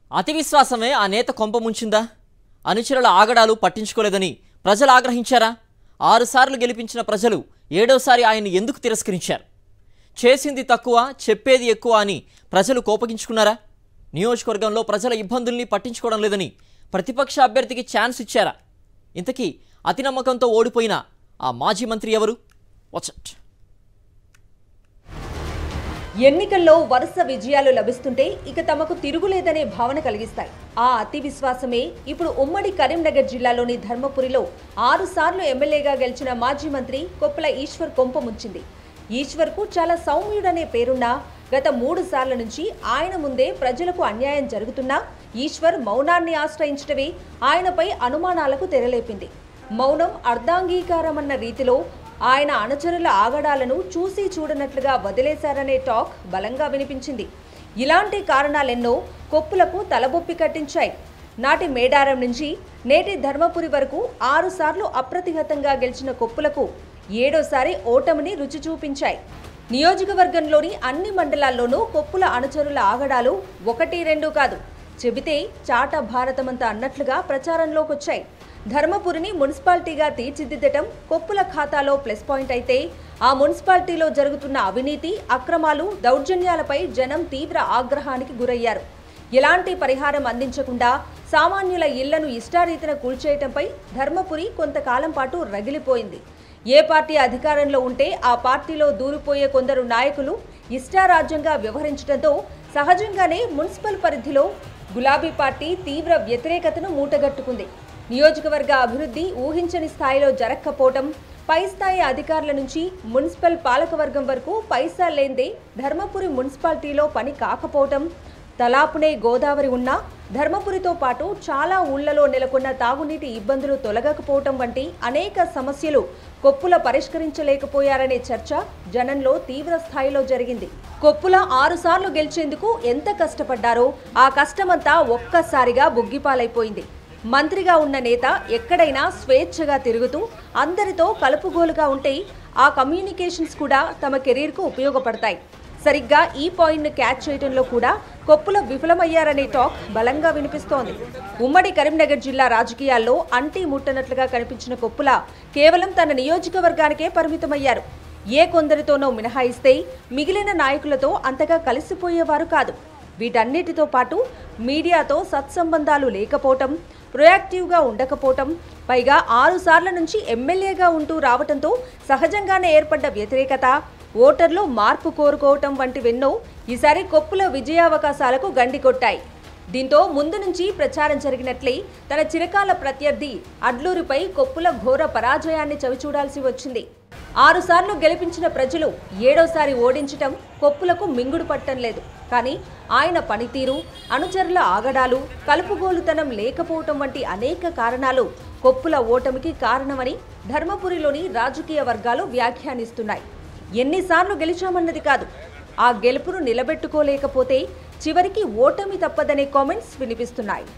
అతి విశ్వాసమే ఆ నేత కొంప ముంచిందా అనుచరుల ఆగడాలు పట్టించుకోలేదని ప్రజలు ఆగ్రహించారా ఆరుసార్లు గెలిపించిన ప్రజలు ఏడోసారి ఆయన్ని ఎందుకు తిరస్కరించారు చేసింది తక్కువ చెప్పేది ఎక్కువ అని ప్రజలు కోపగించుకున్నారా నియోజకవర్గంలో ప్రజల ఇబ్బందుల్ని పట్టించుకోవడం లేదని ప్రతిపక్ష అభ్యర్థికి ఛాన్స్ ఇచ్చారా ఇంతకీ అతి నమ్మకంతో ఓడిపోయిన ఆ మాజీ మంత్రి ఎవరు వచ్చట్ ఎన్నికల్లో వరుస విజయాలు లభిస్తుంటే ఇక తమకు తిరుగులేదనే భావన కలిగిస్తాయి ఆ అతి విశ్వాసమే ఇప్పుడు ఉమ్మడి కరీంనగర్ జిల్లాలోని ధర్మపురిలో ఆరు సార్లు ఎమ్మెల్యేగా గెలిచిన మాజీ మంత్రి కొప్పుల ఈశ్వర్ కొంప ముంచింది ఈశ్వర్కు చాలా సౌమ్యుడనే పేరున్నా గత మూడు సార్ల నుంచి ఆయన ముందే ప్రజలకు అన్యాయం జరుగుతున్నా ఈశ్వర్ మౌనాన్ని ఆశ్రయించడమే ఆయనపై అనుమానాలకు తెరలేపింది మౌనం అర్ధాంగీకారమన్న రీతిలో ఆయన అనుచరుల ఆగడాలను చూసి చూడనట్లుగా వదిలేశారనే టాక్ బలంగా వినిపించింది ఇలాంటి కారణాలెన్నో కొప్పులకు తలబొప్పి కట్టించాయి నాటి మేడారం నుంచి నేటి ధర్మపురి వరకు ఆరుసార్లు అప్రతిహతంగా గెలిచిన కొప్పులకు ఏడోసారి ఓటమిని రుచి చూపించాయి నియోజకవర్గంలోని అన్ని మండలాల్లోనూ కొప్పుల అనుచరుల ఆగడాలు ఒకటి రెండు కాదు చెబితే చాట భారతమంతా అన్నట్లుగా ప్రచారంలోకొచ్చాయి ధర్మపురిని మున్సిపాలిటీగా తీర్చిదిద్దటం కొప్పుల ఖాతాలో ప్లస్ పాయింట్ అయితే ఆ మున్సిపాలిటీలో జరుగుతున్న అవినీతి అక్రమాలు దౌర్జన్యాలపై జనం తీవ్ర ఆగ్రహానికి గురయ్యారు ఎలాంటి పరిహారం అందించకుండా సామాన్యుల ఇళ్లను ఇష్టారీతిన కూల్చేయటంపై ధర్మపురి కొంతకాలం పాటు రగిలిపోయింది ఏ పార్టీ అధికారంలో ఉంటే ఆ పార్టీలో దూరిపోయే కొందరు నాయకులు ఇష్టారాజ్యంగా వ్యవహరించడంతో సహజంగానే మున్సిపల్ పరిధిలో గులాబీ పార్టీ తీవ్ర వ్యతిరేకతను మూటగట్టుకుంది నియోజకవర్గ అభివృద్ధి ఊహించని స్థాయిలో జరక్కపోవటం పై స్థాయి అధికారుల నుంచి మున్సిపల్ పాలకవర్గం వరకు పైసా లేందే ధర్మపురి మున్సిపాలిటీలో పని కాకపోవటం తలాపునే గోదావరి ఉన్నా ధర్మపురితో పాటు చాలా ఊళ్లలో నెలకొన్న తాగునీటి ఇబ్బందులు తొలగకపోవటం వంటి అనేక సమస్యలు కొప్పుల పరిష్కరించలేకపోయారనే చర్చ జనంలో తీవ్ర స్థాయిలో జరిగింది కొప్పుల ఆరుసార్లు గెలిచేందుకు ఎంత కష్టపడ్డారో ఆ కష్టమంతా ఒక్కసారిగా బుగ్గిపాలైపోయింది మంత్రిగా ఉన్న నేత ఎక్కడైనా స్వేచ్ఛగా తిరుగుతూ అందరితో కలుపుగోలుగా ఉంటే ఆ కమ్యూనికేషన్స్ కూడా తమ కెరీర్కు ఉపయోగపడతాయి సరిగ్గా ఈ పాయింట్ను క్యాచ్ చేయడంలో కూడా కొప్పుల విఫలమయ్యారనే టాక్ బలంగా వినిపిస్తోంది ఉమ్మడి కరీంనగర్ జిల్లా రాజకీయాల్లో అంటీ ముట్టనట్లుగా కనిపించిన కొప్పుల కేవలం తన నియోజకవర్గానికే పరిమితమయ్యారు ఏ కొందరితోనో మినహాయిస్తే మిగిలిన నాయకులతో అంతగా కలిసిపోయేవారు కాదు వీటన్నిటితో పాటు మీడియాతో సత్సంబంధాలు లేకపోవటం ప్రొయాక్టివ్గా ఉండకపోవటం పైగా ఆరు సార్ల నుంచి ఎమ్మెల్యేగా ఉంటూ రావటంతో సహజంగానే ఏర్పడ్డ వ్యతిరేకత ఓటర్లు మార్పు కోరుకోవటం వంటివెన్నో ఈసారి కొప్పుల విజయావకాశాలకు గండి కొట్టాయి దీంతో ముందు నుంచి ప్రచారం జరిగినట్లే తన చిరకాల ప్రత్యర్థి అడ్లూరిపై కొప్పుల ఘోర పరాజయాన్ని చవిచూడాల్సి వచ్చింది ఆరుసార్లు గెలిపించిన ప్రజలు ఏడోసారి ఓడించటం కొప్పులకు మింగుడు పట్టం లేదు కానీ ఆయన పనితీరు అనుచరుల ఆగడాలు కలుపుగోలుతనం లేకపోవటం వంటి అనేక కారణాలు కొప్పుల ఓటమికి కారణమని ధర్మపురిలోని రాజకీయ వర్గాలు వ్యాఖ్యానిస్తున్నాయి ఎన్నిసార్లు గెలిచామన్నది కాదు ఆ గెలుపును నిలబెట్టుకోలేకపోతే చివరికి ఓటమి తప్పదనే కామెంట్స్ వినిపిస్తున్నాయి